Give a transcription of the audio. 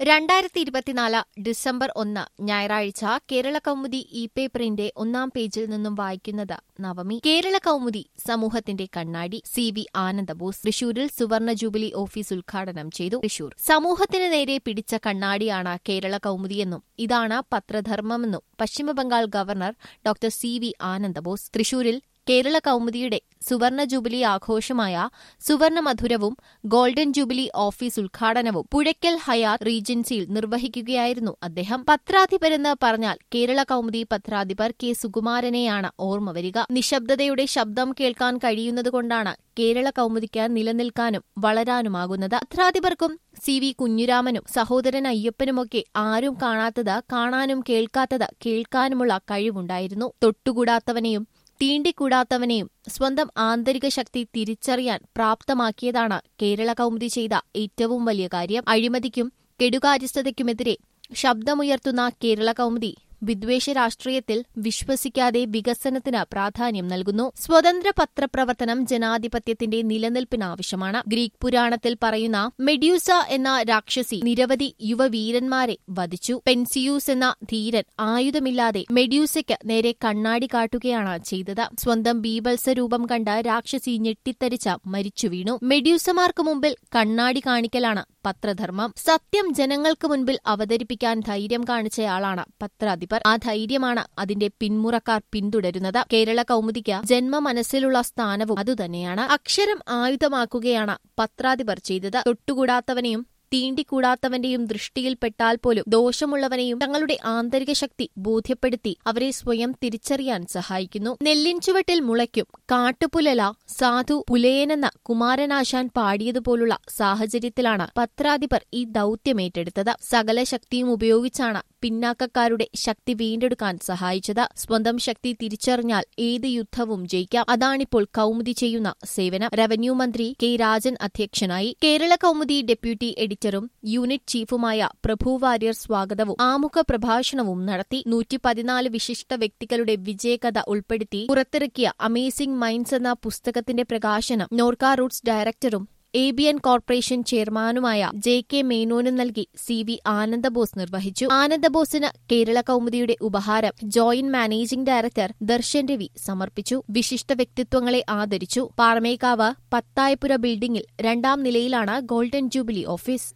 രണ്ടായിരത്തി ഇരുപത്തിനാല് ഡിസംബർ ഒന്ന് ഞായറാഴ്ച കേരള കൗമുദി ഇ പേപ്പറിന്റെ ഒന്നാം പേജിൽ നിന്നും വായിക്കുന്നത് നവമി കേരള കൗമുദി സമൂഹത്തിന്റെ കണ്ണാടി സി വി ആനന്ദബോസ് തൃശൂരിൽ സുവർണ ജൂബിലി ഓഫീസ് ഉദ്ഘാടനം ചെയ്തു തൃശൂർ സമൂഹത്തിന് നേരെ പിടിച്ച കണ്ണാടിയാണ് കേരള കൗമുദിയെന്നും ഇതാണ് പത്രധർമ്മമെന്നും Paschimabangal governor doctor C V Ananda Bose തൃശൂരിൽ കേരള കൗമുദിയുടെ സുവർണ ജൂബിലി ആഘോഷമായ സുവർണ മധുരവും ഗോൾഡൻ ജൂബിലി ഓഫീസ് ഉദ്ഘാടനവും പുഴയ്ക്കൽ ഹയാത്ത് റീജൻസിയിൽ നിർവഹിക്കുകയായിരുന്നു അദ്ദേഹം പത്രാധിപരെന്ന് പറഞ്ഞാൽ കേരള കൗമുദി പത്രാധിപർ കെ സുകുമാരനെയാണ് ഓർമ്മ വരിക നിശബ്ദതയുടെ ശബ്ദം കേൾക്കാൻ കഴിയുന്നതുകൊണ്ടാണ് കേരള കൗമുദിക്ക് നിലനിൽക്കാനും വളരാനുമാകുന്നത് പത്രാധിപർക്കും സി വി കുഞ്ഞുരാമനും സഹോദരൻ അയ്യപ്പനുമൊക്കെ ആരും കാണാത്തത് കാണാനും കേൾക്കാത്തത് കേൾക്കാനുമുള്ള കഴിവുണ്ടായിരുന്നു തൊട്ടുകൂടാത്തവനെയും തീണ്ടിക്കൂടാത്തവനെയും സ്വന്തം ആന്തരിക ശക്തി തിരിച്ചറിയാൻ പ്രാപ്തമാക്കിയതാണ് കേരള കൗമുദി ചെയ്ത ഏറ്റവും വലിയ കാര്യം അഴിമതിക്കും കെടുകാര്യസ്ഥതയ്ക്കുമെതിരെ ശബ്ദമുയർത്തുന്ന കേരള കൗമുദി വിദ്വേഷ രാഷ്ട്രീയത്തിൽ വിശ്വസിക്കാതെ വികസനത്തിന് പ്രാധാന്യം നൽകുന്നു സ്വതന്ത്ര പത്രപ്രവർത്തനം ജനാധിപത്യത്തിന്റെ നിലനിൽപ്പിനാവശ്യമാണ് ഗ്രീക്ക് പുരാണത്തിൽ പറയുന്ന മെഡ്യൂസ എന്ന രാക്ഷസി നിരവധി യുവവീരന്മാരെ വധിച്ചു പെൻസിയൂസ് എന്ന ധീരൻ ആയുധമില്ലാതെ മെഡ്യൂസയ്ക്ക് നേരെ കണ്ണാടി കാട്ടുകയാണ് ചെയ്തത് സ്വന്തം ബീബത്സ രൂപം കണ്ട് രാക്ഷസി ഞെട്ടിത്തരിച്ച മരിച്ചു വീണു മെഡ്യൂസമാർക്ക് മുമ്പിൽ കണ്ണാടി കാണിക്കലാണ് പത്രധർമ്മം സത്യം ജനങ്ങൾക്ക് മുൻപിൽ അവതരിപ്പിക്കാൻ ധൈര്യം കാണിച്ചയാളാണ് പത്രാധിപർ ആ ധൈര്യമാണ് അതിന്റെ പിന്മുറക്കാർ പിന്തുടരുന്നത് കേരള കൗമുദിക്ക് ജന്മ മനസ്സിലുള്ള സ്ഥാനവും അതുതന്നെയാണ് അക്ഷരം ആയുധമാക്കുകയാണ് പത്രാധിപർ ചെയ്തത് തൊട്ടുകൂടാത്തവനെയും തീണ്ടിക്കൂടാത്തവന്റെയും ദൃഷ്ടിയിൽപ്പെട്ടാൽ പോലും ദോഷമുള്ളവനെയും തങ്ങളുടെ ആന്തരിക ശക്തി ബോധ്യപ്പെടുത്തി അവരെ സ്വയം തിരിച്ചറിയാൻ സഹായിക്കുന്നു നെല്ലിൻ ചുവട്ടിൽ മുളയ്ക്കും കാട്ടുപുലല സാധു പുലയനെന്ന കുമാരനാശാൻ പാടിയതുപോലുള്ള സാഹചര്യത്തിലാണ് പത്രാധിപർ ഈ ദൌത്യമേറ്റെടുത്തത് സകല ശക്തിയും ഉപയോഗിച്ചാണ് പിന്നാക്കക്കാരുടെ ശക്തി വീണ്ടെടുക്കാൻ സഹായിച്ചത് സ്വന്തം ശക്തി തിരിച്ചറിഞ്ഞാൽ ഏത് യുദ്ധവും ജയിക്കാം അതാണിപ്പോൾ കൗമുദി ചെയ്യുന്ന സേവനം റവന്യൂ മന്ത്രി കെ രാജൻ അധ്യക്ഷനായി കേരള കൗമുദി ഡെപ്യൂട്ടി എഡിറ്ററും യൂണിറ്റ് ചീഫുമായ പ്രഭു വാര്യർ സ്വാഗതവും ആമുഖ പ്രഭാഷണവും നടത്തി നൂറ്റി പതിനാല് വിശിഷ്ട വ്യക്തികളുടെ വിജയകഥ ഉൾപ്പെടുത്തി പുറത്തിറക്കിയ അമേസിംഗ് മൈൻഡ്സ് എന്ന പുസ്തകത്തിന്റെ പ്രകാശനം നോർക്ക റൂട്ട്സ് ഡയറക്ടറും എ ബി എൻ കോർപ്പറേഷൻ ചെയർമാനുമായ ജെ കെ മേനോന് നൽകി സി വി ആനന്ദബോസ് നിർവഹിച്ചു ആനന്ദബോസിന് കേരള കൗമുദിയുടെ ഉപഹാരം joint managing director Darshan Ravi സമർപ്പിച്ചു വിശിഷ്ട വ്യക്തിത്വങ്ങളെ ആദരിച്ചു പാറമേക്കാവ് പത്തായപ്പുര ബിൽഡിംഗിൽ രണ്ടാം നിലയിലാണ് ഗോൾഡൻ ജൂബിലി ഓഫീസ്